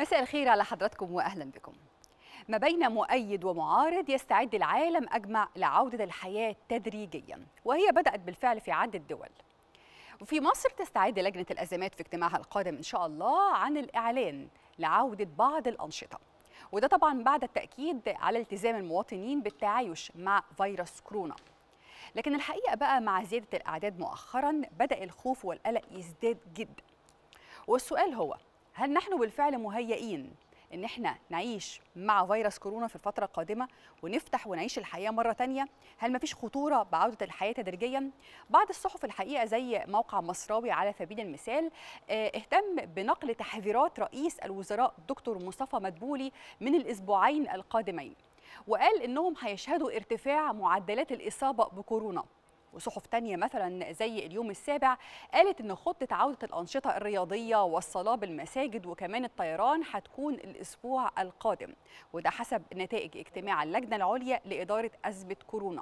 مساء الخير على حضراتكم واهلا بكم. ما بين مؤيد ومعارض يستعد العالم اجمع لعوده الحياه تدريجيا وهي بدات بالفعل في عده دول. وفي مصر تستعد لجنه الازمات في اجتماعها القادم ان شاء الله عن الاعلان لعوده بعض الانشطه. وده طبعا بعد التاكيد على التزام المواطنين بالتعايش مع فيروس كورونا. لكن الحقيقه بقى مع زياده الاعداد مؤخرا بدا الخوف والقلق يزداد جدا. والسؤال هو هل نحن بالفعل مهيئين ان احنا نعيش مع فيروس كورونا في الفتره القادمه ونفتح ونعيش الحياه مره تانية هل مفيش خطوره بعوده الحياه تدريجيا بعض الصحف الحقيقه زي موقع مصراوي على سبيل المثال اهتم بنقل تحذيرات رئيس الوزراء دكتور مصطفى مدبولي من الاسبوعين القادمين وقال انهم هيشهدوا ارتفاع معدلات الاصابه بكورونا وصحف تانية مثلا زي اليوم السابع قالت ان خطة عودة الأنشطة الرياضية والصلاة بالمساجد وكمان الطيران هتكون الأسبوع القادم وده حسب نتائج اجتماع اللجنة العليا لإدارة أزمة كورونا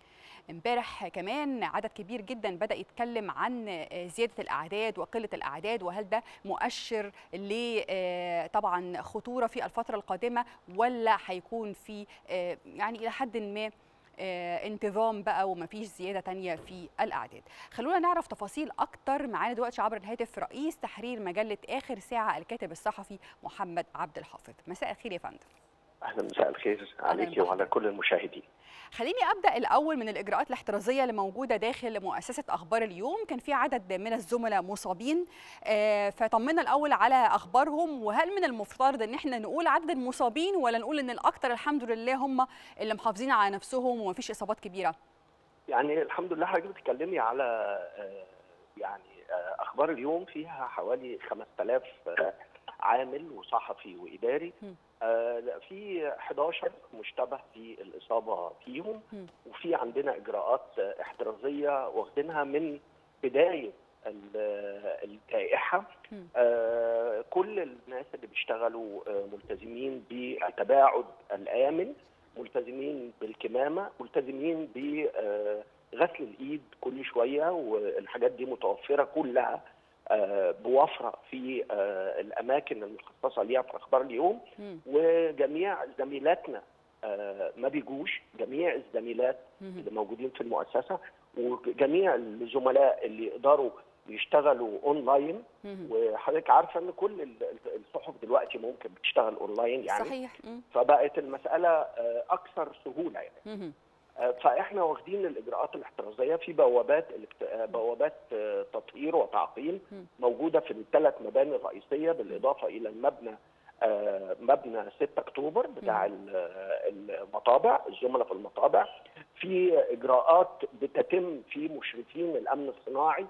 امبارح كمان عدد كبير جدا بدا يتكلم عن زياده الاعداد وقله الاعداد وهل ده مؤشر ل طبعا خطوره في الفتره القادمه ولا هيكون في يعني الى حد ما آه انتظام بقى ومفيش زياده تانية في الاعداد خلونا نعرف تفاصيل اكتر معانا دلوقتي عبر الهاتف رئيس تحرير مجله اخر ساعه الكاتب الصحفي محمد عبد الحافظ مساء الخير يا فندم اهلا مساء الخير عليكي وعلى كل المشاهدين خليني ابدا الاول من الاجراءات الاحترازيه اللي موجوده داخل مؤسسه اخبار اليوم كان في عدد من الزملاء مصابين آه فطمنا الاول على اخبارهم وهل من المفترض ان احنا نقول عدد المصابين ولا نقول ان الاكثر الحمد لله هم اللي محافظين على نفسهم ومفيش اصابات كبيره يعني الحمد لله حضرتك بتتكلمي على آه يعني آه اخبار اليوم فيها حوالي 5000 عامل وصحفي واداري آه في 11 مشتبه بالاصابه فيهم م. وفي عندنا اجراءات احترازيه واخدينها من بدايه الجائحه آه كل الناس اللي بيشتغلوا آه ملتزمين بالتباعد الامن ملتزمين بالكمامه ملتزمين بغسل الايد كل شويه والحاجات دي متوفره كلها بوفره في الاماكن المخصصه ليها في اخبار اليوم م. وجميع زميلاتنا ما بيجوش جميع الزميلات م. اللي موجودين في المؤسسه وجميع الزملاء اللي يقدروا يشتغلوا اونلاين وحضرتك عارفه ان كل الصحف دلوقتي ممكن بتشتغل اونلاين يعني صحيح م. فبقت المساله اكثر سهوله يعني فاحنا واخدين الاجراءات الاحترازيه في بوابات بوابات تطهير وتعقيم موجوده في الثلاث مباني الرئيسيه بالاضافه الى المبنى مبنى 6 اكتوبر بتاع المطابع الزملاء في المطابع في اجراءات بتتم في مشرفين الامن الصناعي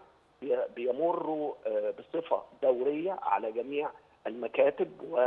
بيمروا بصفه دوريه على جميع المكاتب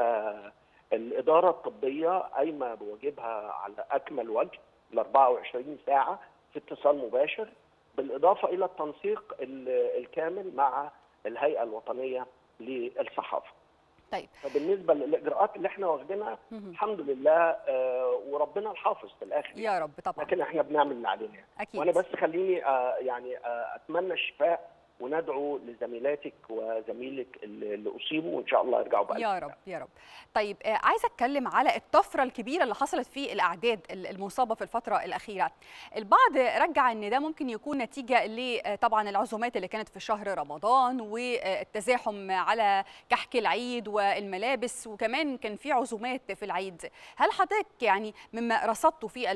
والاداره الطبيه قايمه بواجبها على اكمل وجه ال 24 ساعه في اتصال مباشر بالاضافه الى التنسيق الكامل مع الهيئه الوطنيه للصحافه. طيب فبالنسبه للاجراءات اللي احنا واخدينها الحمد لله آه وربنا الحافظ في الاخر يا رب طبعا لكن احنا بنعمل اللي علينا اكيد وانا بس خليني آه يعني آه اتمنى الشفاء وندعو لزميلاتك وزميلك اللي اصيبوا وان شاء الله يرجعوا بقى يا رب يا رب طيب آه عايزه اتكلم على الطفره الكبيره اللي حصلت في الاعداد المصابه في الفتره الاخيره البعض رجع ان ده ممكن يكون نتيجه لطبعا العزومات اللي كانت في شهر رمضان والتزاحم على كحك العيد والملابس وكمان كان في عزومات في العيد هل حضرتك يعني مما رصدته في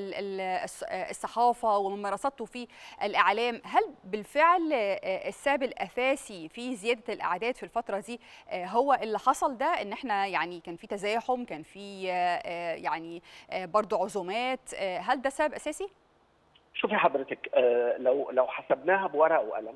الصحافه ومما رصدته في الاعلام هل بالفعل السبب الاساسي في زياده الاعداد في الفتره دي هو اللي حصل ده ان احنا يعني كان في تزاحم كان في يعني برضو عزومات هل ده سبب اساسي شوفي حضرتك لو لو حسبناها بورقه وقلم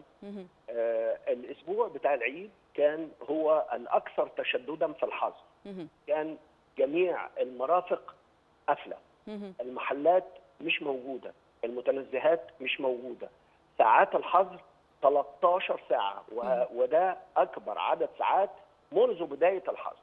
الاسبوع بتاع العيد كان هو الاكثر تشددا في الحظر كان جميع المرافق قافله المحلات مش موجوده المتنزهات مش موجوده ساعات الحظر 13 ساعة وده أكبر عدد ساعات منذ بداية الحظر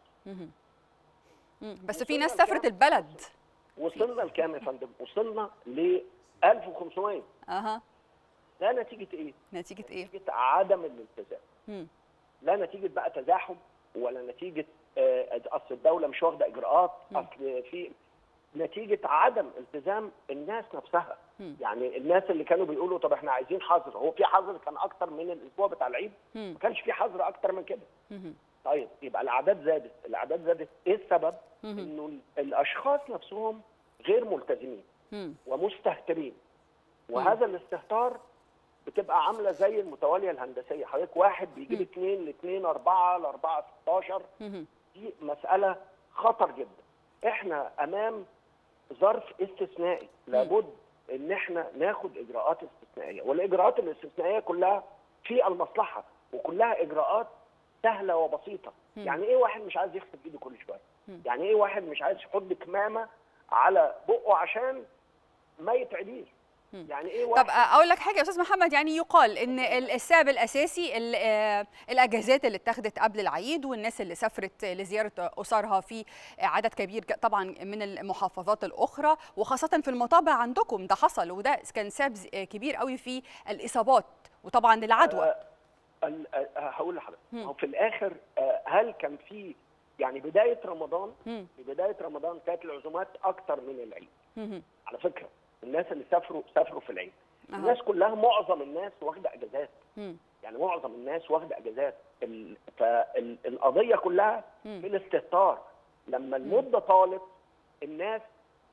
بس في ناس سافرت البلد وصلنا لكام يا فندم؟ وصلنا ل 1500 اها ده نتيجة إيه؟ نتيجة إيه؟ نتيجة عدم الالتزام لا نتيجة بقى تزاحم ولا نتيجة آه، اصل الدوله مش واخده اجراءات اصل في نتيجه عدم التزام الناس نفسها مم. يعني الناس اللي كانوا بيقولوا طب احنا عايزين حظر هو في حظر كان اكتر من الاسبوع بتاع العيد مم. ما كانش في حظر اكتر من كده مهم. طيب يبقى الاعداد زادت الاعداد زادت ايه السبب مهم. انه ال- الاشخاص نفسهم غير ملتزمين مم. ومستهترين وهذا الاستهتار بتبقى عامله زي المتواليه الهندسيه حضرتك واحد بيجيب اثنين لاثنين اربعه لاربعه 16 مهم. دي مساله خطر جدا احنا امام ظرف استثنائي لابد ان احنا ناخد اجراءات استثنائيه والاجراءات الاستثنائيه كلها في المصلحه وكلها اجراءات سهله وبسيطه يعني ايه واحد مش عايز يغسل ايده كل شويه يعني ايه واحد مش عايز يحط كمامه على بقه عشان ما يتعديش يعني ايه واحد طب اقول لك حاجه يا استاذ محمد يعني يقال ان ال- السبب الاساسي ال- آه، الاجازات اللي اتخذت قبل العيد والناس اللي سافرت لزياره اسرها في عدد كبير ج- طبعا من المحافظات الاخرى وخاصه في المطابع عندكم ده حصل وده كان سبب ز- كبير قوي في الاصابات وطبعا العدوى آه، ال- آه، هقول لحضرتك ما هو في الاخر آه، هل كان في يعني بدايه رمضان مم. في بدايه رمضان كانت العزومات اكتر من العيد مهم. على فكره الناس اللي سافروا سافروا في العيد أها. الناس كلها معظم الناس واخده اجازات مم. يعني معظم الناس واخده اجازات ال- فالقضيه كلها مم. في الاستهتار لما المده طالت الناس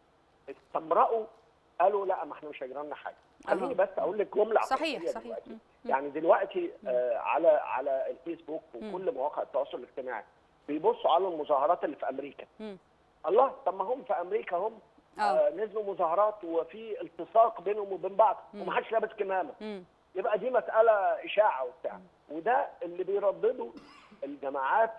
استمرأوا قالوا لا ما احنا مش هيجرى لنا حاجه خليني أها. بس اقول لك جمله صحيح، اعتراضية صحيح. دلوقتي. مم. يعني دلوقتي آه على على الفيسبوك وكل مواقع التواصل الاجتماعي بيبصوا على المظاهرات اللي في امريكا مم. الله طب ما هم في امريكا هم آه. آه نزلوا مظاهرات وفي التصاق بينهم وبين بعض ومحدش لابس كمامه مم. يبقى دي مساله اشاعه وبتاع وده اللي بيردده الجماعات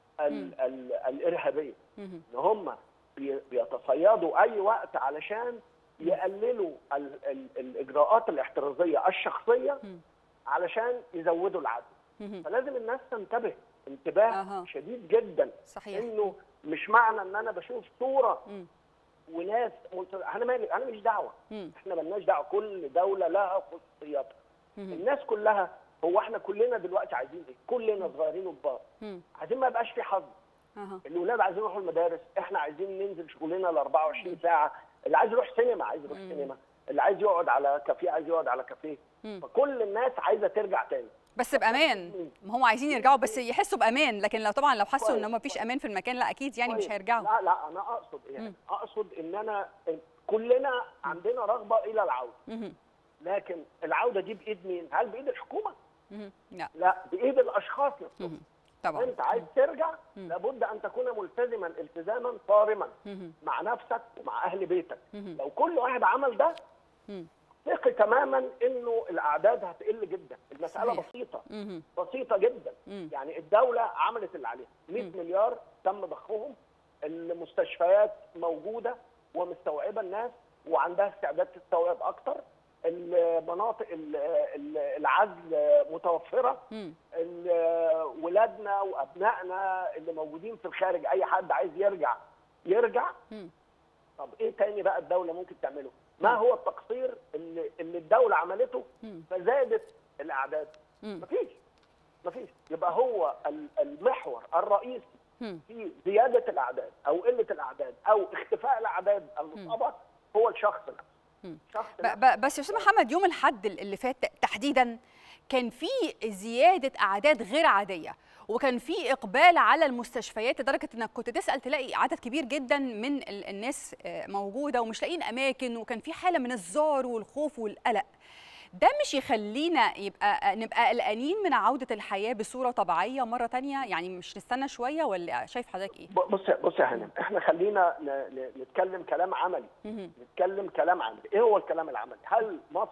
ال ال الارهابيه مهم. ان هم بي- بيتصيدوا اي وقت علشان يقللوا ال ال الاجراءات الاحترازيه الشخصيه مم. علشان يزودوا العدد مهم. فلازم الناس تنتبه انتباه أها. شديد جدا صحيح انه مش معنى ان انا بشوف صوره مم. وناس ملت- انا مالي انا مش دعوه مم. احنا مالناش دعوه كل دوله لها خصوصياتها مهم. الناس كلها هو احنا كلنا دلوقتي عايزين ايه كلنا صغيرين وكبار مم. عايزين ما يبقاش في حظ أها. الاولاد عايزين يروحوا المدارس احنا عايزين ننزل شغلنا ال 24 ساعه اللي عايز يروح سينما عايز يروح سينما اللي عايز يقعد على كافيه عايز يقعد على كافيه مم. فكل الناس عايزه ترجع تاني بس بامان ما هم عايزين يرجعوا بس يحسوا بامان لكن لو طبعا لو حسوا كويس، ان ما فيش كويس. امان في المكان لا اكيد يعني مش طيب، هيرجعوا لا لا انا اقصد ايه اقصد ان انا كلنا عندنا رغبه الى العوده مهم. لكن العوده دي بايد مين هل بايد الحكومه مهم. لا لا بايد الاشخاص نفسهم مهم. طبعا انت عايز ترجع لابد ان تكون ملتزما التزاما صارما مهم. مع نفسك ومع اهل بيتك مهم. لو كل واحد عمل ده مم. ثق تماما انه الاعداد هتقل جدا المساله صحيح. بسيطه مهم. بسيطه جدا مم. يعني الدوله عملت اللي عليها 100 مليار تم ضخهم المستشفيات موجوده ومستوعبه الناس وعندها استعداد تستوعب اكتر المناطق ال- ال- العزل متوفره مم. ال- ولادنا وابنائنا اللي موجودين في الخارج اي حد عايز يرجع يرجع مم. طب ايه تاني بقى الدوله ممكن تعمله؟ ما هو التقصير اللي, اللي الدوله عملته مم. فزادت الاعداد؟ مم. مفيش مفيش يبقى هو ال- المحور الرئيسي مم. في زياده الاعداد او قله الاعداد او اختفاء الاعداد المصابه هو الشخص نفسه. مم. الشخص ب- نفسه ب- بس يا استاذ محمد يوم الاحد اللي فات تحديدا كان في زياده اعداد غير عاديه وكان في اقبال على المستشفيات لدرجه انك كنت تسال تلاقي عدد كبير جدا من ال- الناس آه، موجوده ومش لاقيين اماكن وكان في حاله من الذعر والخوف والقلق ده مش يخلينا يبقى نبقى قلقانين من عوده الحياه بصوره طبيعيه مره تانية يعني مش نستنى شويه ولا شايف حضرتك ايه ب- بص بص يا هانم احنا خلينا ن- ن- نتكلم كلام عملي مهم. نتكلم كلام عملي ايه هو الكلام العملي هل مصر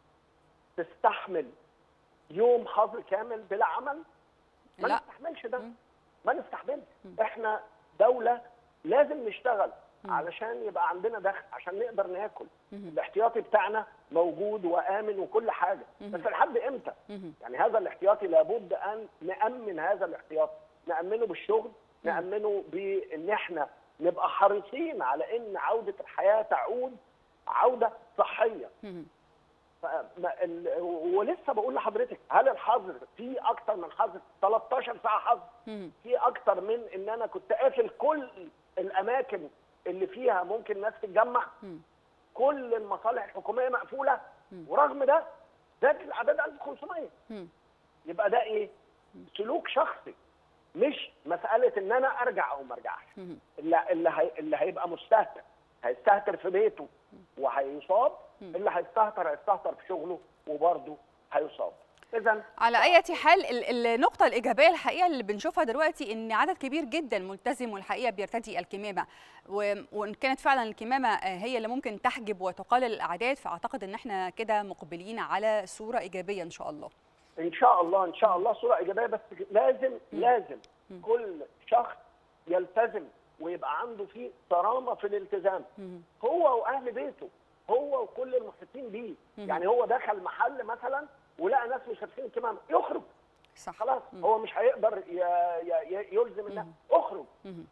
تستحمل يوم حظر كامل بلا عمل ما لا. نستحملش ده ما نستحملش احنا دولة لازم نشتغل علشان يبقى عندنا دخل عشان نقدر ناكل الاحتياطي بتاعنا موجود وامن وكل حاجه بس لحد امتى مهم. يعني هذا الاحتياطي لابد ان نامن هذا الاحتياطي نامنه بالشغل نامنه بان احنا نبقى حريصين على ان عوده الحياه تعود عوده صحيه مهم. فما ال... ولسه بقول لحضرتك هل الحظر في اكتر من حظر 13 ساعه حظر مم. في اكتر من ان انا كنت قافل كل الاماكن اللي فيها ممكن ناس تتجمع مم. كل المصالح الحكوميه مقفوله مم. ورغم ده زاد الاعداد 1500 مم. يبقى ده ايه؟ سلوك شخصي مش مساله ان انا ارجع او ما ارجعش مم. اللي اللي, هي اللي هيبقى مستهتر هيستهتر في بيته وهيصاب مم. اللي هيستهتر هيستهتر في شغله وبرضه هيصاب اذا على اي حال ال- النقطة الإيجابية الحقيقة اللي بنشوفها دلوقتي إن عدد كبير جدا ملتزم والحقيقة بيرتدي الكمامة و- وإن كانت فعلا الكمامة آه، هي اللي ممكن تحجب وتقلل الأعداد فأعتقد إن احنا كده مقبلين على صورة إيجابية إن شاء الله. ان شاء الله ان شاء الله صوره ايجابيه بس لازم لازم كل شخص يلتزم ويبقى عنده فيه صرامه في الالتزام مم. هو واهل بيته هو وكل المحيطين بيه يعني هو دخل محل مثلا ولقى ناس مش لابسين كمامه يخرج صح. خلاص هو مش هيقدر ي- ي- ي- يلزم الناس اخرج مم.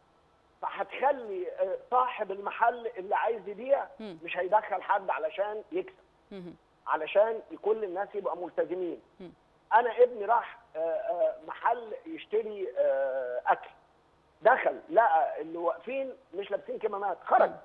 فهتخلي آه، صاحب المحل اللي عايز يبيع مم. مش هيدخل حد علشان يكسب مم. علشان كل الناس يبقى ملتزمين مم. انا ابني راح آه، آه، محل يشتري آه، اكل دخل لقى اللي واقفين مش لابسين كمامات خرج مم.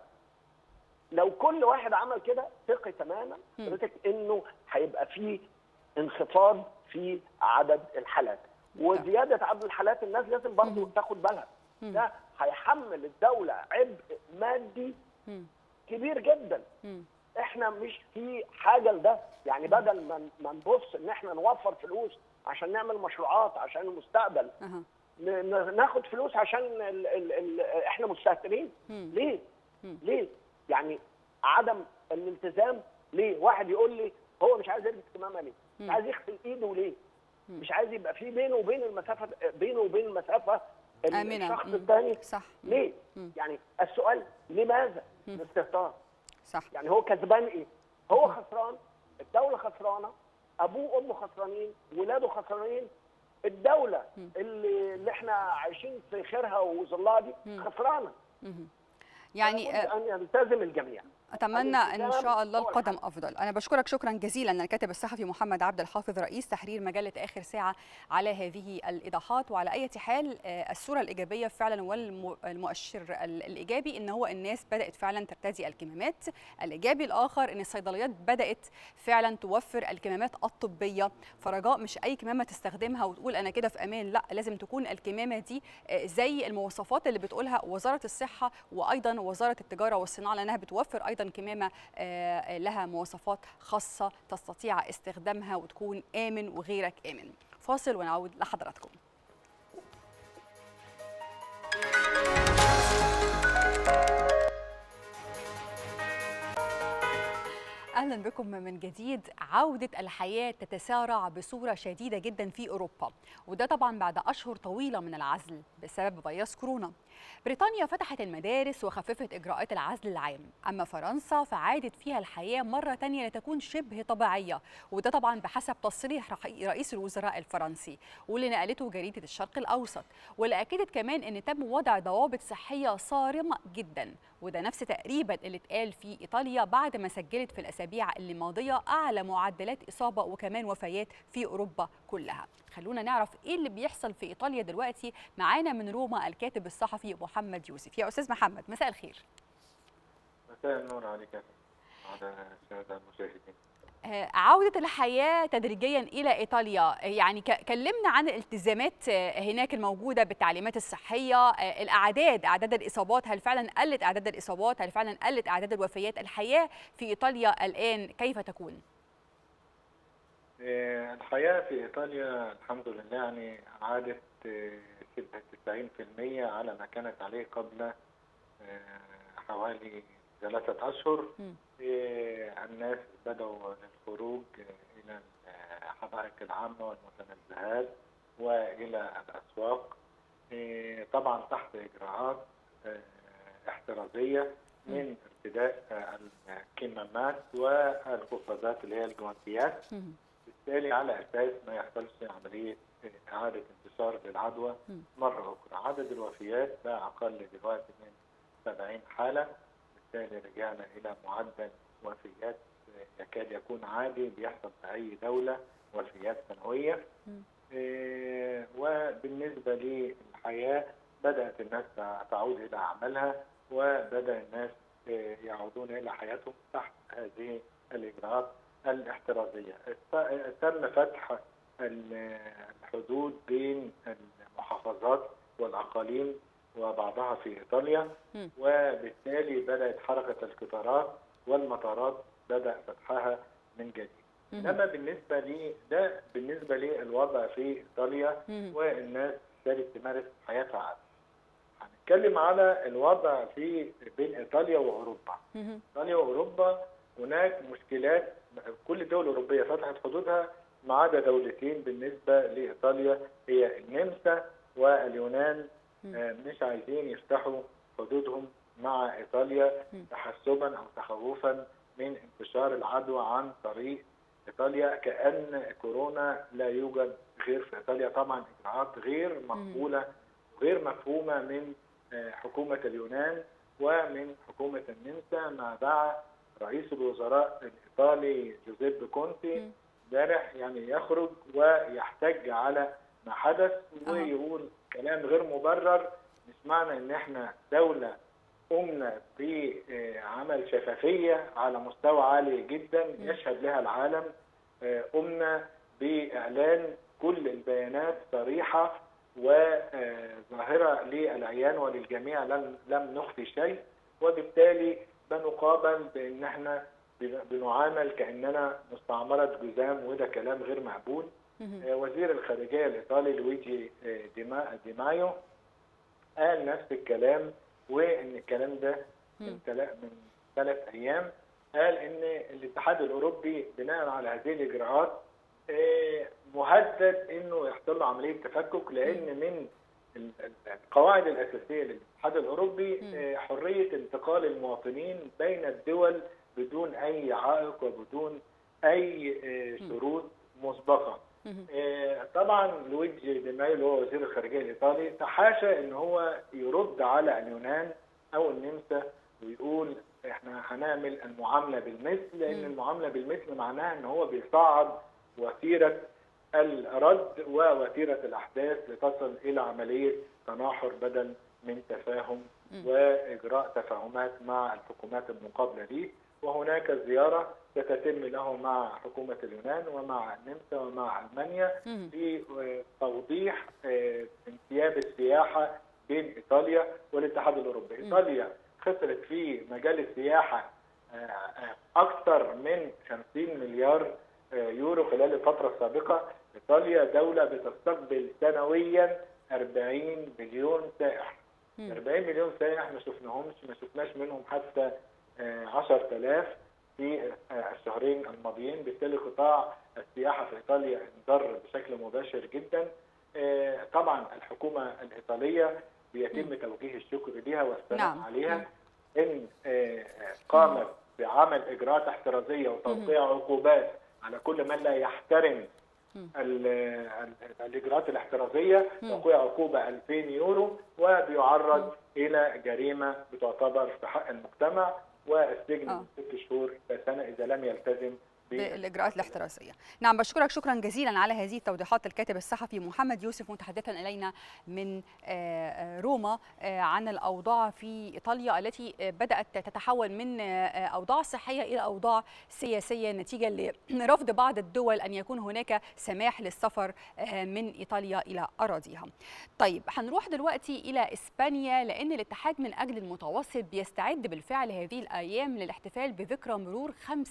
لو كل واحد عمل كده ثقي تماما مم. حضرتك انه هيبقى فيه انخفاض في عدد الحالات وزياده عدد الحالات الناس لازم برضه مم. تاخد بالها مم. ده هيحمل الدوله عبء مادي مم. كبير جدا مم. احنا مش في حاجه لده يعني بدل ما ما نبص ان احنا نوفر فلوس عشان نعمل مشروعات عشان المستقبل أها. ن- ن- ناخد فلوس عشان ال ال ال احنا مستهترين مم. ليه مم. ليه يعني عدم الالتزام ليه واحد يقول لي هو مش عايز يلبس كمامه ليه مش مم. عايز يغسل ايده ليه مم. مش عايز يبقى في بينه وبين المسافه بينه وبين المسافه آمنة. الشخص مم. الثاني صح. مم. ليه مم. يعني السؤال لماذا مم. الاستهتار صح. يعني هو كسبان ايه؟ هو خسران الدولة خسرانة أبوه وأمه خسرانين ولاده خسرانين الدولة مم. اللي, اللي احنا عايشين في خيرها وظلها دي مم. خسرانة مم. يعني لابد آه، أن يلتزم الجميع اتمنى ان الالتزام شاء الله هو القدم افضل انا بشكرك شكرا جزيلا الكاتب الصحفي محمد عبد الحافظ رئيس تحرير مجله اخر ساعه على هذه الايضاحات وعلى اي حال آه، الصوره الايجابيه فعلا والمؤشر الايجابي ان هو الناس بدات فعلا ترتدي الكمامات الايجابي الاخر ان الصيدليات بدات فعلا توفر الكمامات الطبيه فرجاء مش اي كمامه تستخدمها وتقول انا كده في امان لا لازم تكون الكمامه دي آه، زي المواصفات اللي بتقولها وزاره الصحه وايضا وزاره التجاره والصناعه لانها بتوفر ايضا كمامه آه، لها مواصفات خاصه تستطيع استخدامها وتكون امن وغيرك امن فاصل ونعود لحضراتكم اهلا بكم من جديد عوده الحياه تتسارع بصوره شديده جدا في اوروبا وده طبعا بعد اشهر طويله من العزل بسبب فيروس كورونا بريطانيا فتحت المدارس وخففت اجراءات العزل العام اما فرنسا فعادت فيها الحياه مره تانية لتكون شبه طبيعيه وده طبعا بحسب تصريح رح- رئيس الوزراء الفرنسي واللي نقلته جريده الشرق الاوسط واللي اكدت كمان ان تم وضع ضوابط صحيه صارمه جدا وده نفس تقريبا اللي اتقال في ايطاليا بعد ما سجلت في الاسابيع اللي ماضيه اعلى معدلات اصابه وكمان وفيات في اوروبا كلها خلونا نعرف ايه اللي بيحصل في ايطاليا دلوقتي معانا من روما الكاتب الصحفي محمد يوسف يا استاذ محمد مساء الخير مساء النور عليك يا فندم، وعلى السادة المشاهدين آه، عودة الحياة تدريجيا إلى إيطاليا آه، يعني ك- كلمنا عن الالتزامات آه، هناك الموجودة بالتعليمات الصحية آه، الأعداد أعداد الإصابات هل فعلا قلت أعداد الإصابات هل فعلا قلت أعداد الوفيات الحياة في إيطاليا الآن كيف تكون؟ إيه، الحياة في إيطاليا الحمد لله يعني عادت إيه، شبه 90% على ما كانت عليه قبل إيه، حوالي ثلاثة أشهر مم. إيه، الناس بدأوا للخروج إلى الحدائق العامة والمتنزهات وإلى الأسواق إيه، طبعا تحت إجراءات آه، احترازية من ارتداء آه، الكمامات والقفازات اللي هي الجوانتيات مم. بالتالي على اساس ما يحصلش عمليه اعاده انتشار للعدوى مم. مره اخرى عدد الوفيات بقى اقل دلوقتي من 70 حاله بالتالي رجعنا الى معدل وفيات يكاد يكون عادي بيحصل في اي دوله وفيات سنويه مم. وبالنسبة للحياة بدأت الناس تعود إلى أعمالها وبدأ الناس يعودون إلى حياتهم تحت هذه الإجراءات الاحترازية تم فتح الحدود بين المحافظات والأقاليم وبعضها في إيطاليا وبالتالي بدأت حركة القطارات والمطارات بدأ فتحها من جديد انما بالنسبه لي ده بالنسبه للوضع في ايطاليا والناس ابتدت تمارس حياتها عادي. هنتكلم على الوضع في بين ايطاليا واوروبا. ايطاليا واوروبا هناك مشكلات كل الدول الاوروبيه فتحت حدودها ما عدا دولتين بالنسبه لايطاليا هي النمسا واليونان مش عايزين يفتحوا حدودهم مع ايطاليا تحسبا او تخوفا من انتشار العدوى عن طريق ايطاليا كان كورونا لا يوجد غير في ايطاليا طبعا اجراءات غير مقبوله غير مفهومه من حكومه اليونان ومن حكومه النمسا ما دعا رئيس الوزراء الايطالي جوزيب كونتي امبارح يعني يخرج ويحتج على ما حدث ويقول كلام غير مبرر مش معنى ان احنا دوله قمنا بعمل شفافية على مستوى عالي جدا يشهد لها العالم قمنا بإعلان كل البيانات صريحة وظاهرة للعيان وللجميع لم لم نخفي شيء وبالتالي بنقابل بأن احنا بنعامل كأننا مستعمرة جزام وده كلام غير مقبول وزير الخارجية الإيطالي لويجي ديما ديمايو قال نفس الكلام وان الكلام ده من من ثلاث ايام قال ان الاتحاد الاوروبي بناء على هذه الاجراءات مهدد انه يحصل له عمليه تفكك لان من القواعد الاساسيه للاتحاد الاوروبي حريه انتقال المواطنين بين الدول بدون اي عائق وبدون اي شروط مسبقه. طبعا لويجي ديمايو اللي هو وزير الخارجيه الايطالي تحاشى ان هو يرد على اليونان او النمسا ويقول احنا هنعمل المعامله بالمثل لان المعامله بالمثل معناها ان هو بيصعد وتيره الرد ووتيره الاحداث لتصل الى عمليه تناحر بدل من تفاهم واجراء تفاهمات مع الحكومات المقابله ليه وهناك زياره ستتم له مع حكومة اليونان ومع النمسا ومع ألمانيا في توضيح انسياب السياحة بين إيطاليا والاتحاد الأوروبي إيطاليا خسرت في مجال السياحة أكثر من 50 مليار يورو خلال الفترة السابقة إيطاليا دولة بتستقبل سنويا 40 مليون سائح 40 مليون سائح ما شفناهمش ما شفناش منهم حتى 10000 في الشهرين الماضيين بالتالي قطاع السياحه في ايطاليا انضر بشكل مباشر جدا طبعا الحكومه الايطاليه بيتم توجيه الشكر ليها والثناء نعم. عليها ان قامت بعمل اجراءات احترازيه وتوقيع عقوبات على كل من لا يحترم الاجراءات الاحترازيه توقيع عقوبه 2000 يورو وبيعرض الى جريمه بتعتبر في حق المجتمع والسجن من ست شهور سنه اذا لم يلتزم بالاجراءات الاحترازيه. نعم بشكرك شكرا جزيلا على هذه التوضيحات الكاتب الصحفي محمد يوسف متحدثا الينا من روما عن الاوضاع في ايطاليا التي بدات تتحول من اوضاع صحيه الى اوضاع سياسيه نتيجه لرفض بعض الدول ان يكون هناك سماح للسفر من ايطاليا الى اراضيها. طيب هنروح دلوقتي الى اسبانيا لان الاتحاد من اجل المتوسط بيستعد بالفعل هذه الايام للاحتفال بذكرى مرور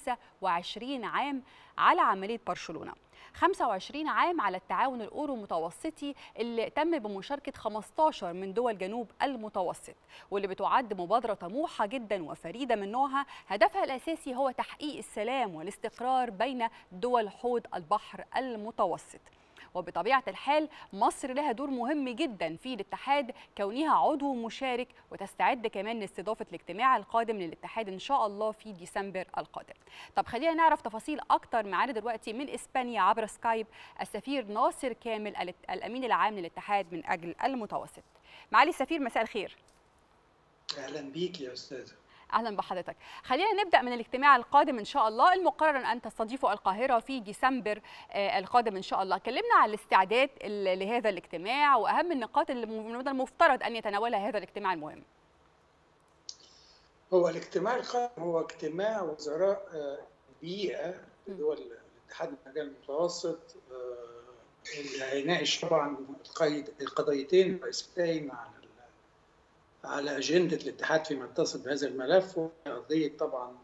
25 عام على عملية برشلونة 25 عام على التعاون الأورو متوسطي اللي تم بمشاركة 15 من دول جنوب المتوسط واللي بتعد مبادرة طموحة جدا وفريدة من نوعها هدفها الأساسي هو تحقيق السلام والاستقرار بين دول حوض البحر المتوسط وبطبيعة الحال مصر لها دور مهم جدا في الاتحاد كونها عضو مشارك وتستعد كمان لاستضافة الاجتماع القادم للاتحاد إن شاء الله في ديسمبر القادم طب خلينا نعرف تفاصيل أكتر معانا دلوقتي من إسبانيا عبر سكايب السفير ناصر كامل الأمين العام للاتحاد من أجل المتوسط معالي السفير مساء الخير أهلا بيك يا أستاذة اهلا بحضرتك خلينا نبدا من الاجتماع القادم ان شاء الله المقرر ان تستضيفه القاهره في ديسمبر القادم ان شاء الله كلمنا عن الاستعداد لهذا الاجتماع واهم النقاط اللي من المفترض ان يتناولها هذا الاجتماع المهم هو الاجتماع القادم هو اجتماع وزراء البيئه دول الاتحاد المجال المتوسط اللي هيناقش طبعا القضيتين الرئيسيتين على على اجنده الاتحاد فيما يتصل بهذا الملف وقضيه طبعا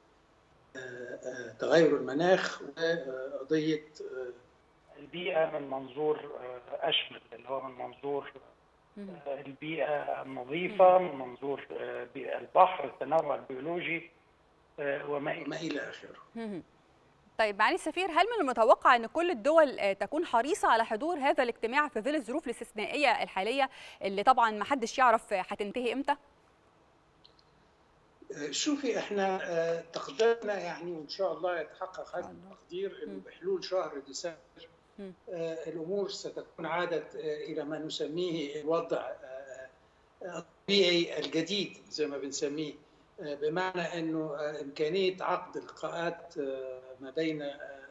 تغير المناخ وقضيه البيئه من منظور اشمل اللي هو من منظور البيئه النظيفه من منظور البحر التنوع البيولوجي وما الى اخره طيب معالي السفير هل من المتوقع ان كل الدول تكون حريصه على حضور هذا الاجتماع في ظل الظروف الاستثنائيه الحاليه اللي طبعا ما حدش يعرف هتنتهي امتى؟ شوفي احنا تقديرنا يعني وان شاء الله يتحقق هذا التقدير انه بحلول شهر ديسمبر الامور ستكون عادت الى ما نسميه الوضع الطبيعي الجديد زي ما بنسميه بمعنى انه امكانيه عقد لقاءات ما بين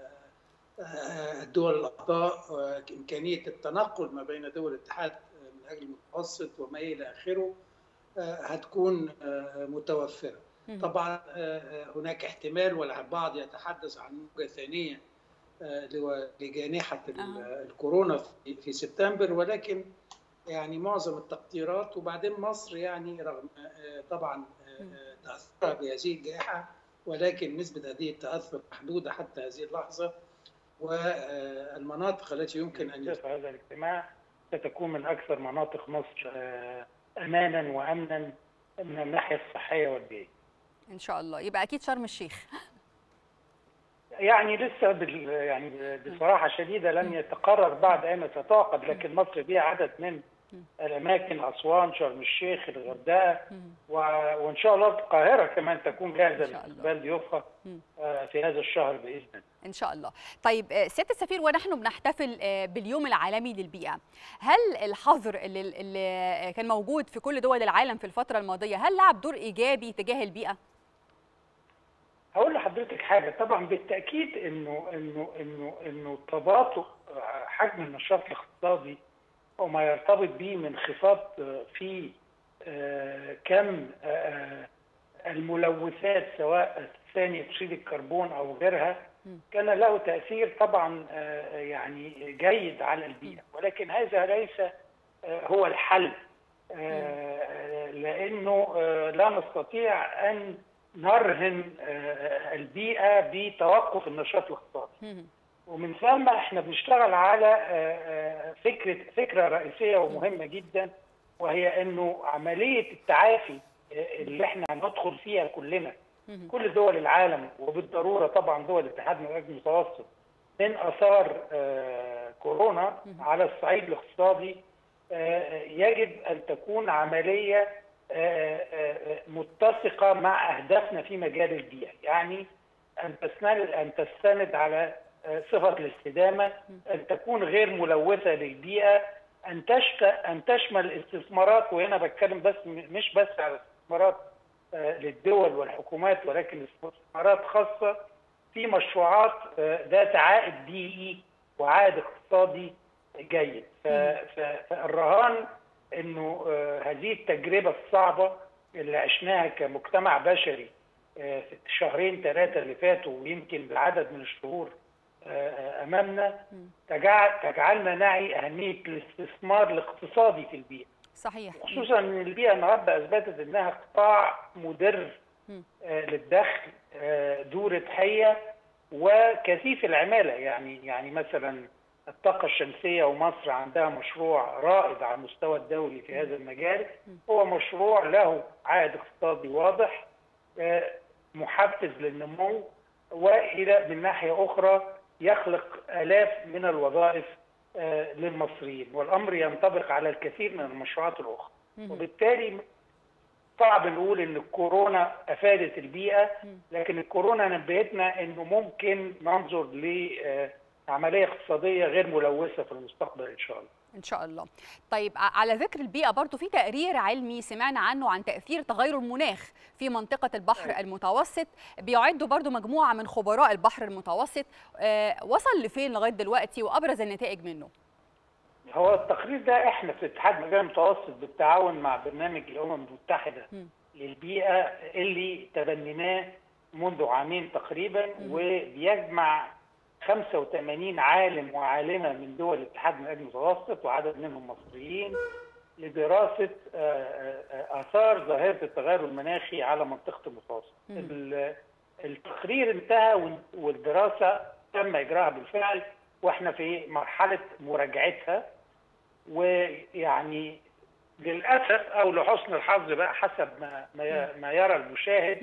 الدول الاعضاء امكانيه التنقل ما بين دول الاتحاد من اجل المتوسط وما الى اخره هتكون متوفره. طبعا هناك احتمال والبعض يتحدث عن موجه ثانيه لجائحه الكورونا في سبتمبر ولكن يعني معظم التقديرات وبعدين مصر يعني رغم طبعا تاثرها بهذه الجائحه ولكن نسبه هذه التاثر محدوده حتى هذه اللحظه والمناطق التي يمكن ان في هذا الاجتماع ستكون من اكثر مناطق مصر امانا وامنا من الناحيه الصحيه والبيئيه. ان شاء الله يبقى اكيد شرم الشيخ. يعني لسه بال يعني بصراحه شديده لم يتقرر بعد اين ستعقد لكن مصر فيها عدد من الاماكن اسوان شرم الشيخ الغردقه و... وان شاء الله القاهره كمان تكون جاهزه لاستقبال ضيوفها في هذا الشهر باذن الله ان شاء الله طيب سياده السفير ونحن بنحتفل باليوم العالمي للبيئه هل الحظر اللي, اللي كان موجود في كل دول العالم في الفتره الماضيه هل لعب دور ايجابي تجاه البيئه هقول لحضرتك حاجه طبعا بالتاكيد انه انه انه انه تباطؤ حجم النشاط الاقتصادي وما يرتبط به من انخفاض في كم الملوثات سواء ثاني اكسيد الكربون او غيرها كان له تاثير طبعا يعني جيد على البيئه ولكن هذا ليس هو الحل لانه لا نستطيع ان نرهن البيئه بتوقف النشاط الاقتصادي ومن ثم احنا بنشتغل على فكره فكره رئيسيه ومهمه جدا وهي انه عمليه التعافي اللي احنا هندخل فيها كلنا كل دول العالم وبالضروره طبعا دول الاتحاد المتوسط من اثار كورونا على الصعيد الاقتصادي يجب ان تكون عمليه متسقه مع اهدافنا في مجال البيئه، يعني ان تستند ان تستند على صفه الاستدامه، ان تكون غير ملوثه للبيئه، ان ان تشمل الاستثمارات وهنا بتكلم بس مش بس على الاستثمارات للدول والحكومات ولكن استثمارات خاصه في مشروعات ذات عائد بيئي وعائد اقتصادي جيد فالرهان انه هذه التجربه الصعبه اللي عشناها كمجتمع بشري في الشهرين ثلاثه اللي فاتوا ويمكن بعدد من الشهور امامنا تجعل تجعلنا نعي اهميه الاستثمار الاقتصادي في البيئه. صحيح. خصوصا ان البيئه النهارده اثبتت انها قطاع مدر للدخل ذو ربحيه وكثيف العماله يعني يعني مثلا الطاقة الشمسية ومصر عندها مشروع رائد على المستوى الدولي في هذا المجال هو مشروع له عائد اقتصادي واضح محفز للنمو والى من ناحيه اخرى يخلق الاف من الوظائف للمصريين والامر ينطبق على الكثير من المشروعات الاخرى وبالتالي صعب نقول ان الكورونا افادت البيئه لكن الكورونا نبهتنا انه ممكن ننظر ل عمليه اقتصاديه غير ملوثه في المستقبل ان شاء الله. ان شاء الله طيب على ذكر البيئه برضو في تقرير علمي سمعنا عنه عن تاثير تغير المناخ في منطقه البحر المتوسط بيعدوا برضو مجموعه من خبراء البحر المتوسط آه وصل لفين لغايه دلوقتي وابرز النتائج منه هو التقرير ده احنا في اتحاد المجال المتوسط بالتعاون مع برنامج الامم المتحده م. للبيئه اللي تبنيناه منذ عامين تقريبا م. وبيجمع 85 عالم وعالمه من دول الاتحاد المتوسط وعدد منهم مصريين لدراسه اثار ظاهره التغير المناخي على منطقه المتوسط. التقرير انتهى والدراسه تم اجراءها بالفعل واحنا في مرحله مراجعتها ويعني للاسف او لحسن الحظ بقى حسب ما ما يرى المشاهد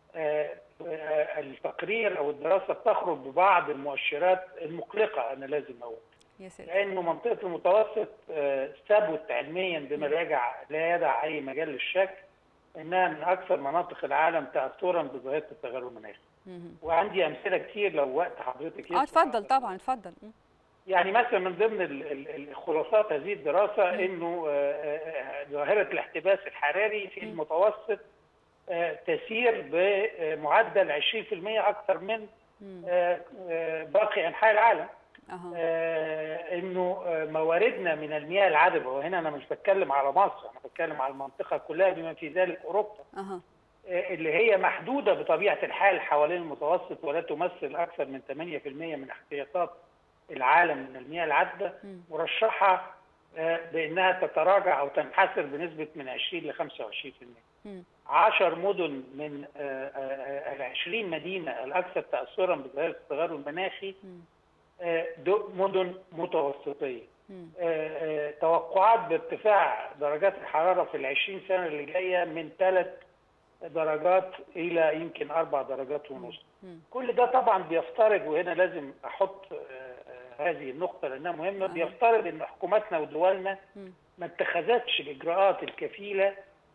التقرير او الدراسه بتخرج ببعض المؤشرات المقلقه انا لازم اقول لانه منطقه المتوسط ثبت علميا بما لا يدع لا يدع اي مجال للشك انها من اكثر مناطق العالم تاثرا بظاهره التغير المناخي وعندي امثله كتير لو وقت حضرتك اه اتفضل طبعا اتفضل يعني مثلا من ضمن الخلاصات هذه الدراسه انه ظاهره الاحتباس الحراري في المتوسط تسير بمعدل 20% اكثر من باقي انحاء العالم أه. انه مواردنا من المياه العذبه وهنا انا مش بتكلم على مصر انا بتكلم على المنطقه كلها بما في ذلك اوروبا أه. اللي هي محدوده بطبيعه الحال حوالين المتوسط ولا تمثل اكثر من 8% من احتياطات العالم من المياه العذبه مرشحه بانها تتراجع او تنحسر بنسبه من 20 ل 25%. 10 مدن من ال 20 مدينه الاكثر تاثرا بظاهره التغير المناخي مدن متوسطيه. توقعات بارتفاع درجات الحراره في ال 20 سنه اللي جايه من ثلاث درجات الى يمكن اربع درجات ونص. كل ده طبعا بيفترض وهنا لازم احط هذه النقطة لأنها مهمة أه. بيفترض أن حكوماتنا ودولنا ما اتخذتش الإجراءات الكفيلة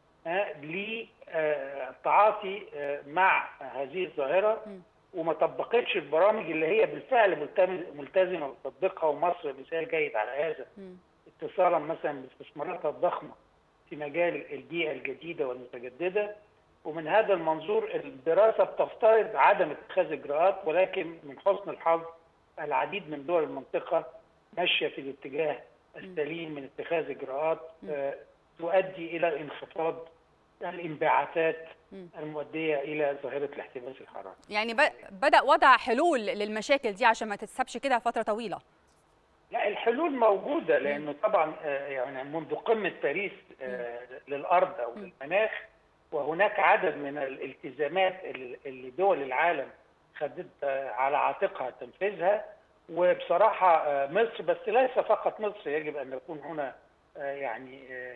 للتعاطي مع هذه الظاهرة وما طبقتش البرامج اللي هي بالفعل ملتزمة بتطبيقها ومصر مثال جيد على هذا اتصالا مثلا باستثماراتها الضخمة في مجال البيئة الجديدة والمتجددة ومن هذا المنظور الدراسة بتفترض عدم اتخاذ إجراءات ولكن من حسن الحظ العديد من دول المنطقة ماشية في الاتجاه السليم من اتخاذ إجراءات تؤدي إلى انخفاض الانبعاثات المؤدية إلى ظاهرة الاحتباس الحراري يعني بدأ وضع حلول للمشاكل دي عشان ما تتسبش كده فترة طويلة لا الحلول موجودة لأنه طبعا يعني منذ قمة باريس للأرض أو للمناخ وهناك عدد من الالتزامات اللي دول العالم خدت على عاتقها تنفيذها وبصراحة مصر بس ليس فقط مصر يجب أن يكون هنا يعني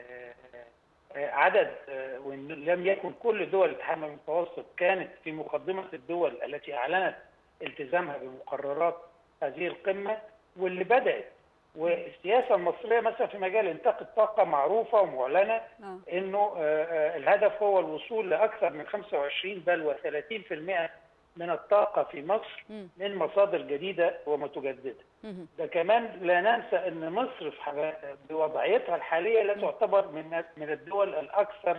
عدد وإن لم يكن كل دول الاتحاد المتوسط كانت في مقدمة الدول التي أعلنت التزامها بمقررات هذه القمة واللي بدأت والسياسة المصرية مثلا في مجال إنتاج الطاقة معروفة ومعلنة إنه الهدف هو الوصول لأكثر من 25 بل و30% من الطاقة في مصر من مصادر جديدة ومتجددة ده كمان لا ننسى أن مصر في بوضعيتها الحالية لا تعتبر من من الدول الأكثر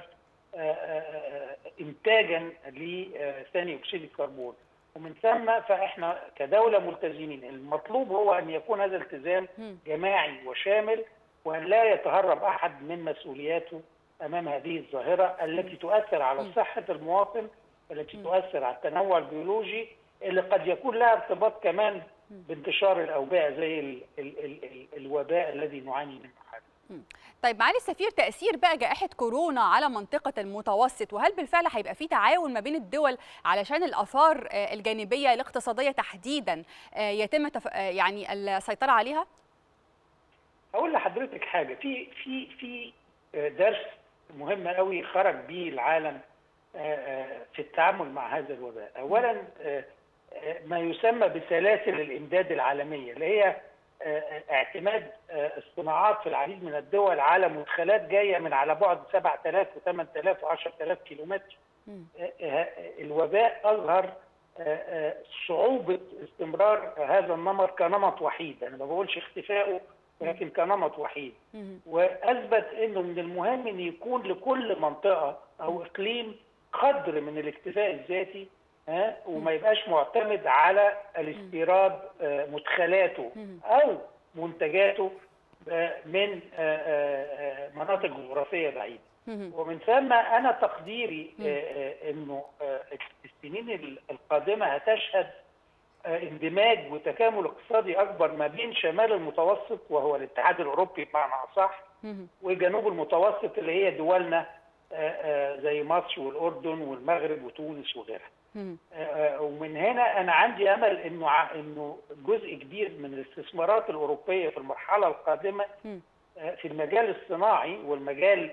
إنتاجا لثاني أكسيد الكربون ومن ثم فإحنا كدولة ملتزمين المطلوب هو أن يكون هذا التزام جماعي وشامل وأن لا يتهرب أحد من مسؤولياته أمام هذه الظاهرة التي تؤثر على صحة المواطن التي تؤثر على التنوع البيولوجي اللي قد يكون لها ارتباط كمان بانتشار الاوبئه زي ال ال ال ال الوباء الذي نعاني منه حاليا. طيب معالي السفير تاثير بقى جائحه كورونا على منطقه المتوسط وهل بالفعل هيبقى في تعاون ما بين الدول علشان الاثار الجانبيه الاقتصاديه تحديدا يتم تف... يعني السيطره عليها؟ اقول لحضرتك حاجه في في في درس مهم قوي خرج به العالم في التعامل مع هذا الوباء اولا ما يسمى بسلاسل الامداد العالميه اللي هي اعتماد الصناعات في العديد من الدول على مدخلات جايه من على بعد 7000 و8000 و10000 كيلومتر الوباء اظهر صعوبه استمرار هذا النمط كنمط وحيد انا ما بقولش اختفائه ولكن كنمط وحيد واثبت انه من المهم ان يكون لكل منطقه او اقليم قدر من الاكتفاء الذاتي ها وما يبقاش معتمد على الاستيراد مدخلاته او منتجاته من مناطق جغرافيه بعيده ومن ثم انا تقديري انه السنين القادمه هتشهد اندماج وتكامل اقتصادي اكبر ما بين شمال المتوسط وهو الاتحاد الاوروبي بمعنى اصح وجنوب المتوسط اللي هي دولنا زي مصر والاردن والمغرب وتونس وغيرها. ومن هنا انا عندي امل انه انه جزء كبير من الاستثمارات الاوروبيه في المرحله القادمه في المجال الصناعي والمجال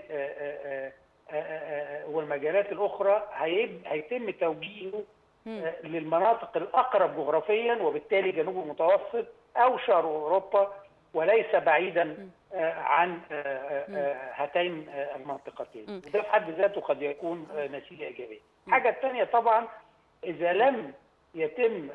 والمجالات الاخرى هيتم توجيهه للمناطق الاقرب جغرافيا وبالتالي جنوب المتوسط او شرق اوروبا وليس بعيدا عن هاتين المنطقتين وده في حد ذاته قد يكون نتيجه ايجابيه. الحاجه الثانيه طبعا اذا لم يتم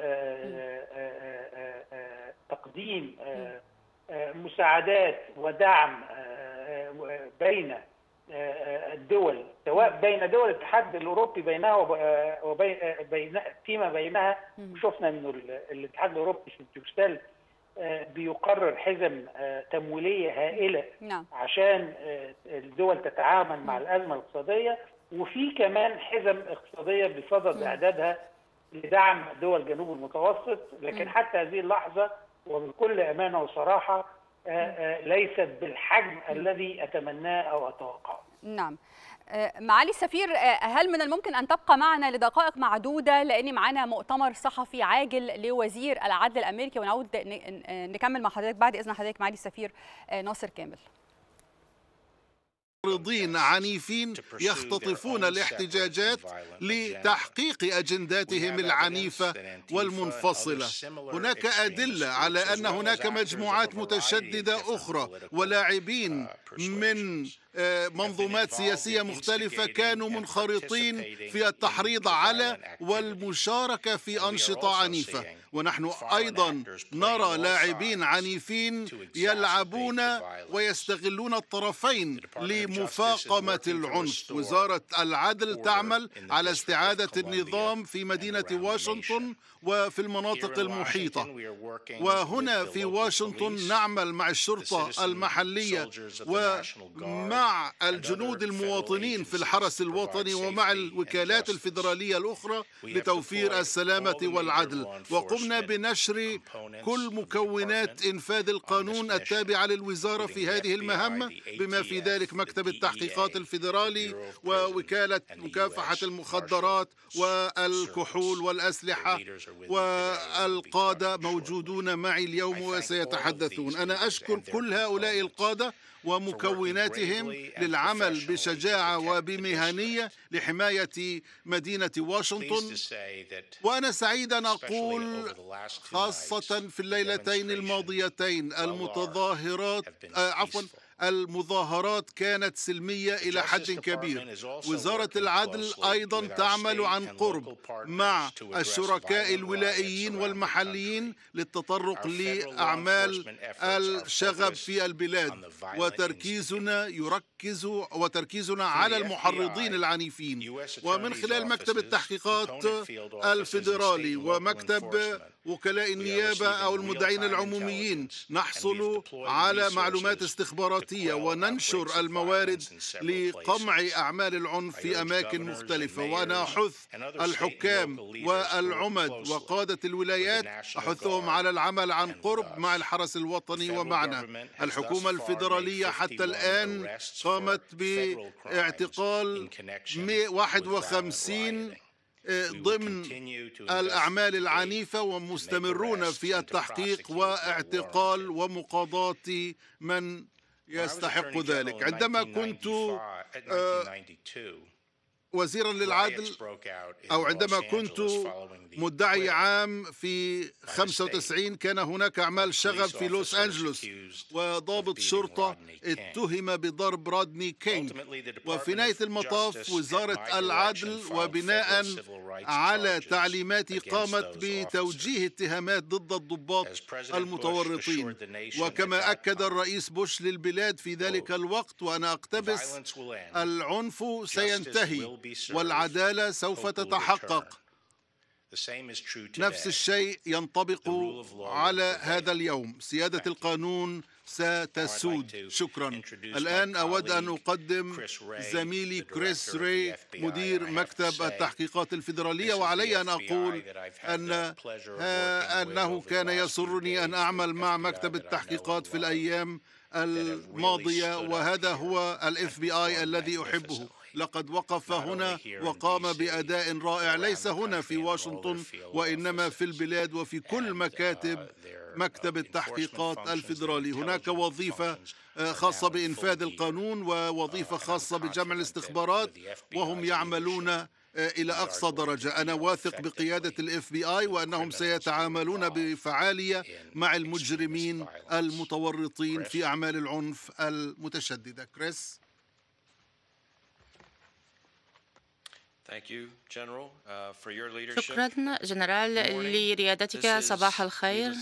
تقديم مساعدات ودعم بين الدول سواء بين دول الاتحاد الاوروبي بينها وبين بين فيما بينها شفنا انه الاتحاد الاوروبي في بروكسل بيقرر حزم تمويليه هائله نعم. عشان الدول تتعامل مع الازمه الاقتصاديه وفي كمان حزم اقتصاديه بصدد اعدادها لدعم دول جنوب المتوسط لكن حتى هذه اللحظه وبكل امانه وصراحه ليست بالحجم الذي اتمناه او اتوقعه. نعم. معالي السفير هل من الممكن ان تبقى معنا لدقائق معدوده لان معنا مؤتمر صحفي عاجل لوزير العدل الامريكي ونعود نكمل مع حضرتك بعد اذن حضرتك معالي السفير ناصر كامل. معارضين عنيفين يختطفون الاحتجاجات لتحقيق اجنداتهم العنيفه والمنفصله هناك ادله على ان هناك مجموعات متشدده اخرى ولاعبين من منظومات سياسيه مختلفه كانوا منخرطين في التحريض على والمشاركه في انشطه عنيفه ونحن ايضا نرى لاعبين عنيفين يلعبون ويستغلون الطرفين لمفاقمه العنف وزاره العدل تعمل على استعاده النظام في مدينه واشنطن وفي المناطق المحيطه وهنا في واشنطن نعمل مع الشرطه المحليه ومع الجنود المواطنين في الحرس الوطني ومع الوكالات الفيدراليه الاخرى لتوفير السلامه والعدل وقمنا بنشر كل مكونات انفاذ القانون التابعه للوزاره في هذه المهمه بما في ذلك مكتب التحقيقات الفيدرالي ووكاله مكافحه المخدرات والكحول والاسلحه والقادة موجودون معي اليوم وسيتحدثون أنا أشكر كل هؤلاء القادة ومكوناتهم للعمل بشجاعة وبمهنية لحماية مدينة واشنطن وأنا سعيد أن أقول خاصة في الليلتين الماضيتين المتظاهرات آه عفوا المظاهرات كانت سلمية إلى حد كبير وزارة العدل أيضا تعمل عن قرب مع الشركاء الولائيين والمحليين للتطرق لأعمال الشغب في البلاد وتركيزنا يركز وتركيزنا على المحرضين العنيفين ومن خلال مكتب التحقيقات الفيدرالي ومكتب وكلاء النيابة أو المدعين العموميين نحصل على معلومات استخباراتية وننشر الموارد لقمع أعمال العنف في أماكن مختلفة وأنا أحث الحكام والعمد وقادة الولايات أحثهم على العمل عن قرب مع الحرس الوطني ومعنا الحكومة الفيدرالية حتى الآن قامت باعتقال 151 ضمن الأعمال العنيفة ومستمرون في التحقيق واعتقال ومقاضاة من يستحق ذلك عندما كنت وزيرا للعدل أو عندما كنت مدعي عام في 95 كان هناك أعمال شغب في لوس أنجلوس وضابط شرطة اتهم بضرب رادني كينج وفي نهاية المطاف وزارة العدل وبناء على تعليمات قامت بتوجيه اتهامات ضد الضباط المتورطين وكما أكد الرئيس بوش للبلاد في ذلك الوقت وأنا أقتبس العنف سينتهي والعدالة سوف تتحقق نفس الشيء ينطبق على هذا اليوم سيادة القانون ستسود شكرا الآن أود أن أقدم زميلي كريس ري مدير مكتب التحقيقات الفيدرالية وعلي أن أقول أن أنه كان يسرني أن أعمل مع مكتب التحقيقات في الأيام الماضية وهذا هو الاف بي اي الذي أحبه لقد وقف هنا وقام بأداء رائع ليس هنا في واشنطن وإنما في البلاد وفي كل مكاتب مكتب التحقيقات الفيدرالي هناك وظيفة خاصة بإنفاذ القانون ووظيفة خاصة بجمع الاستخبارات وهم يعملون إلى أقصى درجة أنا واثق بقيادة الاف بي آي وأنهم سيتعاملون بفعالية مع المجرمين المتورطين في أعمال العنف المتشددة كريس شكرا جنرال لريادتك صباح الخير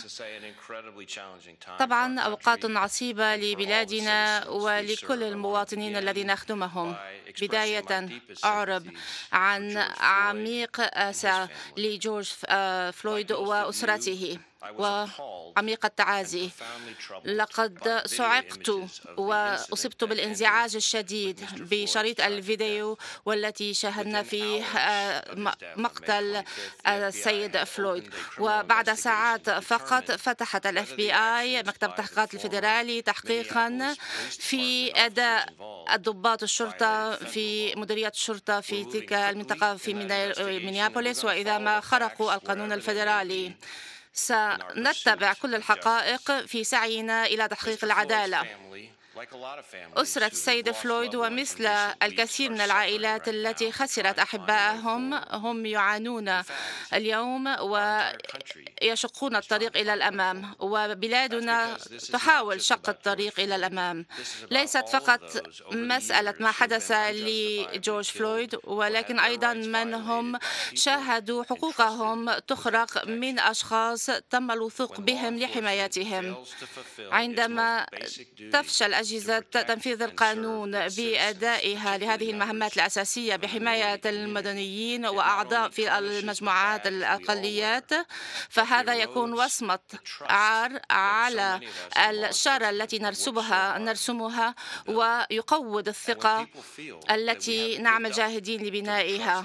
طبعا أوقات عصيبة لبلادنا ولكل المواطنين الذين نخدمهم بداية أعرب عن عميق أسى لجورج فلويد وأسرته وعميق التعازي لقد صعقت وأصبت بالانزعاج الشديد بشريط الفيديو والتي شاهدنا فيه مقتل السيد فلويد وبعد ساعات فقط فتحت الاف بي اي مكتب التحقيقات الفيدرالي تحقيقا في اداء الضباط الشرطه في مديريه الشرطه في تلك المنطقه في مينيابوليس واذا ما خرقوا القانون الفيدرالي سنتبع كل الحقائق في سعينا إلى تحقيق العدالة أسرة السيد فلويد ومثل الكثير من العائلات التي خسرت أحبائهم هم يعانون اليوم ويشقون الطريق إلى الأمام وبلادنا تحاول شق الطريق إلى الأمام ليست فقط مسألة ما حدث لجورج فلويد ولكن أيضا من هم شاهدوا حقوقهم تخرق من أشخاص تم الوثوق بهم لحمايتهم عندما تفشل أجهزة تنفيذ القانون بأدائها لهذه المهمات الأساسية بحماية المدنيين وأعضاء في المجموعات الأقليات فهذا يكون وصمة عار على الشارة التي نرسمها نرسمها ويقوض الثقة التي نعمل جاهدين لبنائها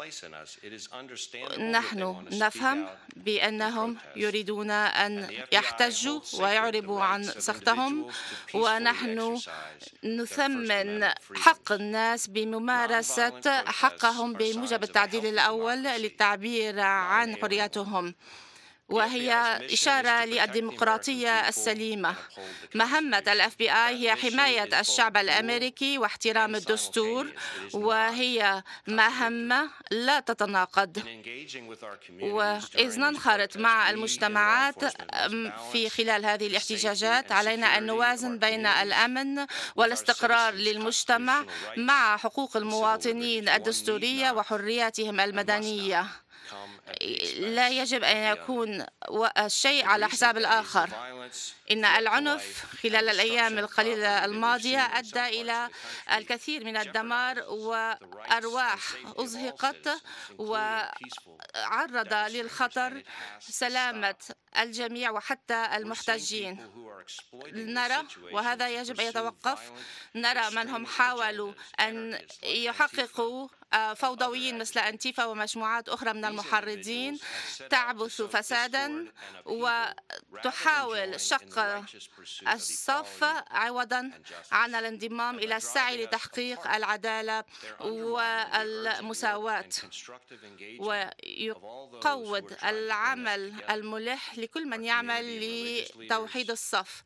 نحن نفهم بأنهم يريدون أن يحتجوا ويعربوا عن سخطهم ونحن نثمن حق الناس بممارسة حقهم بموجب التعديل الأول للتعبير عن حرياتهم وهي إشارة للديمقراطية السليمة مهمة الاف بي اي هي حماية الشعب الأمريكي واحترام الدستور وهي مهمة لا تتناقض وإذ ننخرط مع المجتمعات في خلال هذه الاحتجاجات علينا أن نوازن بين الأمن والاستقرار للمجتمع مع حقوق المواطنين الدستورية وحرياتهم المدنية لا يجب أن يكون الشيء على حساب الآخر إن العنف خلال الأيام القليلة الماضية أدى إلى الكثير من الدمار وأرواح أزهقت وعرض للخطر سلامة الجميع وحتى المحتجين نرى وهذا يجب أن يتوقف نرى من هم حاولوا أن يحققوا فوضويين مثل أنتيفا ومجموعات أخرى من المحرضين تعبث فسادا وتحاول شق الصف عوضا عن الانضمام إلى السعي لتحقيق العدالة والمساواة نقود العمل الملح لكل من يعمل لتوحيد الصف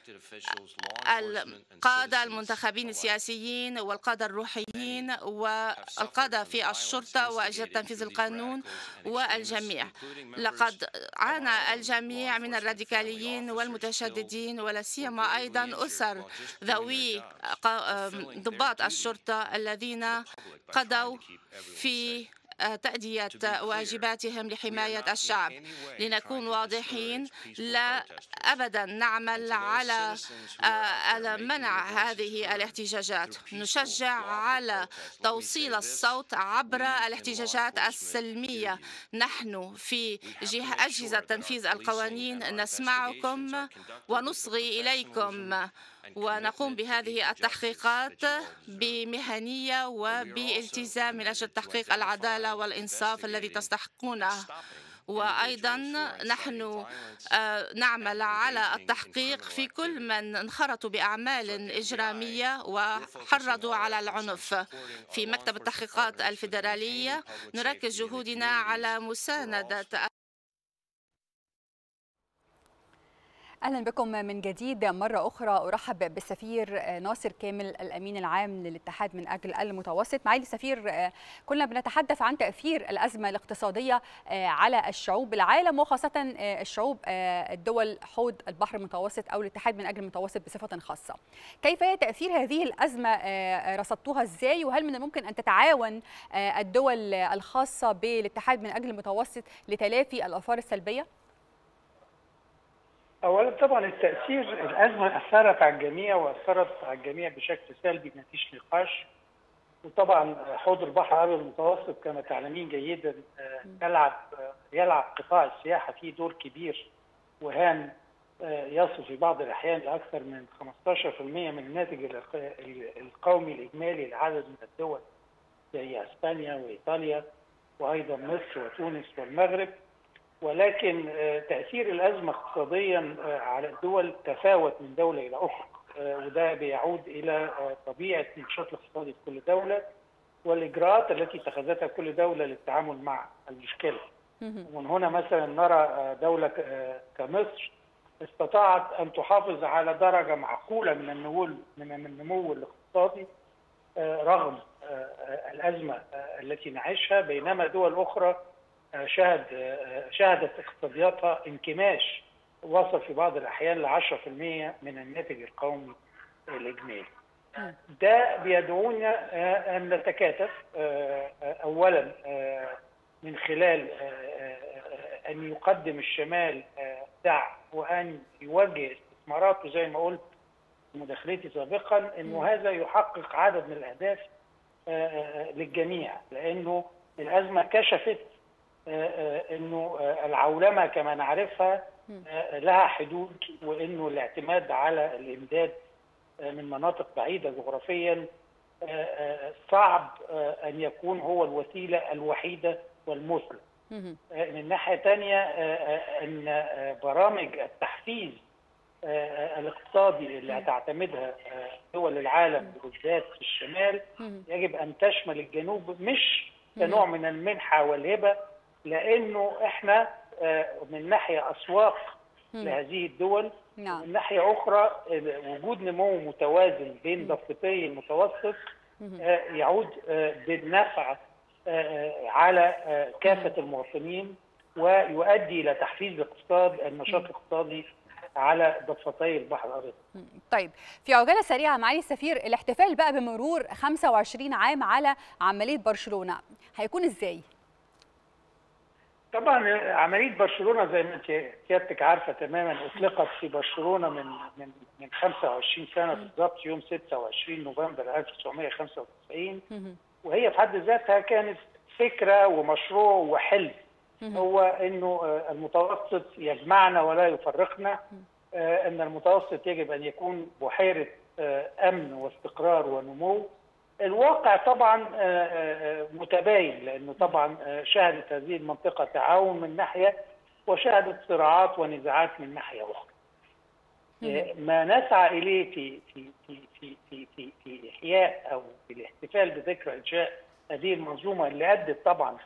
القادة المنتخبين السياسيين والقادة الروحيين والقادة في الشرطة وأجهزة تنفيذ القانون والجميع لقد عانى الجميع من الراديكاليين والمتشددين ولا سيما أيضا أسر ذوي ضباط الشرطة الذين قضوا في تأدية واجباتهم لحماية الشعب لنكون واضحين لا أبدا نعمل على منع هذه الاحتجاجات نشجع على توصيل الصوت عبر الاحتجاجات السلمية نحن في أجهزة تنفيذ القوانين نسمعكم ونصغي إليكم ونقوم بهذه التحقيقات بمهنية وبالتزام من أجل تحقيق العدالة والإنصاف الذي تستحقونه وأيضا نحن نعمل على التحقيق في كل من انخرطوا بأعمال إجرامية وحرضوا على العنف في مكتب التحقيقات الفيدرالية نركز جهودنا على مساندة اهلا بكم من جديد مره اخرى ارحب بالسفير ناصر كامل الامين العام للاتحاد من اجل المتوسط معالي السفير كنا بنتحدث عن تاثير الازمه الاقتصاديه على الشعوب العالم وخاصه الشعوب الدول حوض البحر المتوسط او الاتحاد من اجل المتوسط بصفه خاصه كيف هي تاثير هذه الازمه رصدتوها ازاي وهل من الممكن ان تتعاون الدول الخاصه بالاتحاد من اجل المتوسط لتلافي الاثار السلبيه اولا طبعا التاثير الازمه اثرت على الجميع واثرت على الجميع بشكل سلبي ما فيش نقاش وطبعا حوض البحر الابيض المتوسط كما تعلمين جيدا يلعب يلعب قطاع السياحه فيه دور كبير وهام يصل في بعض الاحيان لاكثر من 15% من الناتج القومي الاجمالي لعدد من الدول زي اسبانيا وايطاليا وايضا مصر وتونس والمغرب ولكن تاثير الازمه اقتصاديا على الدول تفاوت من دوله الى اخرى وده بيعود الى طبيعه النشاط الاقتصادي في كل دوله والاجراءات التي اتخذتها كل دوله للتعامل مع المشكله. ومن هنا مثلا نرى دوله كمصر استطاعت ان تحافظ على درجه معقوله من النمو من النمو الاقتصادي رغم الازمه التي نعيشها بينما دول اخرى شهد شهدت اقتصادياتها انكماش وصل في بعض الاحيان ل 10% من الناتج القومي الاجمالي. ده بيدعونا ان نتكاتف اولا من خلال ان يقدم الشمال دعم وان يوجه استثماراته زي ما قلت مداخلتي سابقا انه هذا يحقق عدد من الاهداف للجميع لانه الازمه كشفت انه العولمه كما نعرفها لها حدود وانه الاعتماد على الامداد من مناطق بعيده جغرافيا صعب ان يكون هو الوسيله الوحيده والمثلى. من ناحيه ثانيه ان برامج التحفيز الاقتصادي اللي هتعتمدها دول العالم بالذات في الشمال يجب ان تشمل الجنوب مش كنوع من المنحه والهبه لانه احنا من ناحيه اسواق لهذه الدول نعم. من ناحيه اخرى وجود نمو متوازن بين ضفتي المتوسط يعود بالنفع على كافه المواطنين ويؤدي الى تحفيز الاقتصاد النشاط الاقتصادي على ضفتي البحر الابيض. طيب في عجاله سريعه معالي السفير الاحتفال بقى بمرور 25 عام على عمليه برشلونه هيكون ازاي؟ طبعا عمليه برشلونه زي ما انت سيادتك عارفه تماما اطلقت في برشلونه من من من 25 سنه بالضبط يوم 26 نوفمبر 1995 وهي في حد ذاتها كانت فكره ومشروع وحلم هو انه المتوسط يجمعنا ولا يفرقنا ان المتوسط يجب ان يكون بحيره امن واستقرار ونمو الواقع طبعا متباين لانه طبعا شهدت هذه المنطقه تعاون من ناحيه وشهدت صراعات ونزاعات من ناحيه اخرى. ما نسعى اليه في في في في في في, في احياء او في الاحتفال بذكرى انشاء هذه المنظومه اللي ادت طبعا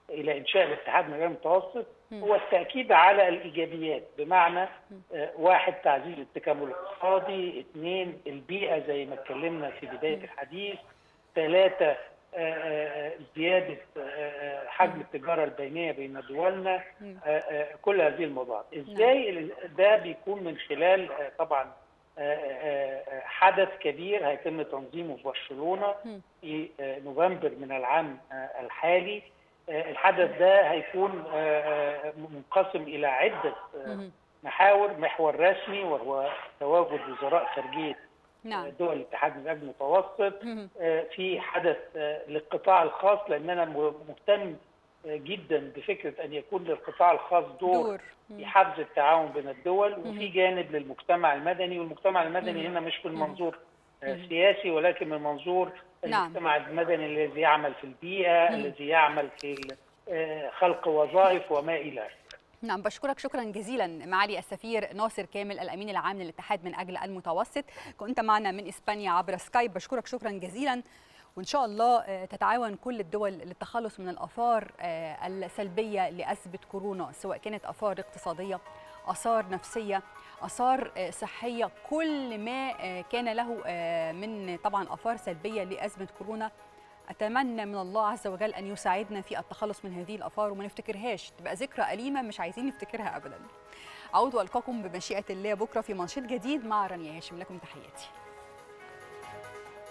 الى انشاء الاتحاد من غير المتوسط هو التاكيد على الايجابيات بمعنى واحد تعزيز التكامل الاقتصادي، اثنين البيئه زي ما اتكلمنا في بدايه الحديث، ثلاثه زياده حجم التجاره البينيه بين دولنا كل هذه الموضوعات ازاي ده بيكون من خلال طبعا حدث كبير هيتم تنظيمه في برشلونه في نوفمبر من العام الحالي الحدث ده هيكون منقسم الى عده محاور محور رسمي وهو تواجد وزراء خارجيه نعم. دول الاتحاد من اجل المتوسط في حدث للقطاع الخاص لان انا مهتم جدا بفكره ان يكون للقطاع الخاص دور, دور. في حفز التعاون بين الدول وفي جانب للمجتمع المدني والمجتمع المدني هنا مش من منظور سياسي ولكن من منظور نعم. المجتمع المدني الذي يعمل في البيئه الذي يعمل في خلق وظائف وما الى ذلك نعم بشكرك شكرا جزيلا معالي السفير ناصر كامل الامين العام للاتحاد من اجل المتوسط كنت معنا من اسبانيا عبر سكايب بشكرك شكرا جزيلا وان شاء الله تتعاون كل الدول للتخلص من الاثار السلبيه لازمه كورونا سواء كانت اثار اقتصاديه اثار نفسيه اثار صحيه كل ما كان له من طبعا اثار سلبيه لازمه كورونا اتمنى من الله عز وجل ان يساعدنا في التخلص من هذه الاثار وما نفتكرهاش تبقى ذكرى اليمه مش عايزين نفتكرها ابدا اعود والقاكم بمشيئه الله بكره في منشط جديد مع رانيا هاشم لكم تحياتي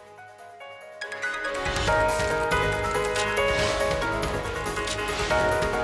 thank you